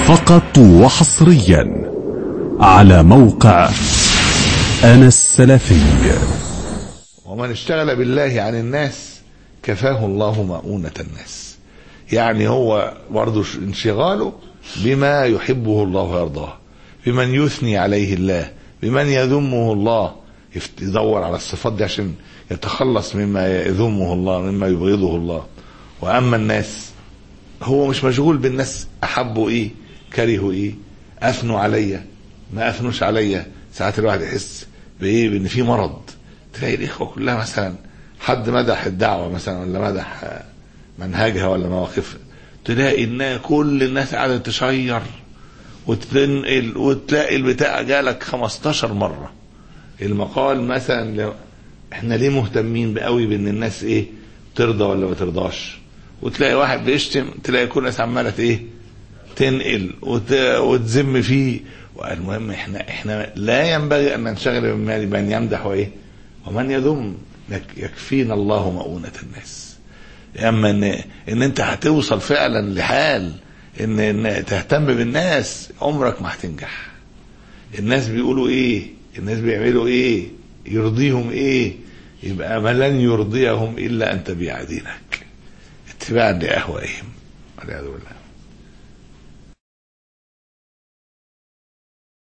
فقط وحصريا على موقع أنا السلفي ومن اشتغل بالله عن الناس كفاه الله مؤونة الناس يعني هو برضه انشغاله بما يحبه الله ويرضاه بمن يثني عليه الله بمن يذمه الله يدور على الصفات دي عشان يتخلص مما يذمه الله مما يبغضه الله واما الناس هو مش مشغول بالناس احبوا ايه كرهوا ايه اثنوا عليا ما اثنوش عليا ساعات الواحد يحس بايه بان في مرض تلاقي الاخوه كلها مثلا حد مدح الدعوه مثلا ولا مدح منهجها ولا مواقفها تلاقي ان كل الناس قاعده تشير وتنقل وتلاقي البتاع جالك 15 مره المقال مثلا لو احنا ليه مهتمين قوي بان الناس ايه ترضى ولا ما ترضاش وتلاقي واحد بيشتم تلاقي كل الناس عماله ايه تنقل وت... وتذم فيه والمهم احنا احنا لا ينبغي ان ننشغل بمن يمدح وايه ومن يذم يكفينا الله مؤونة الناس اما ان ان انت هتوصل فعلا لحال ان, إن تهتم بالناس عمرك ما هتنجح الناس بيقولوا ايه الناس بيعملوا ايه يرضيهم ايه يبقى ما لن يرضيهم الا ان تبيع دينك اتباعا لاهوائهم والعياذ بالله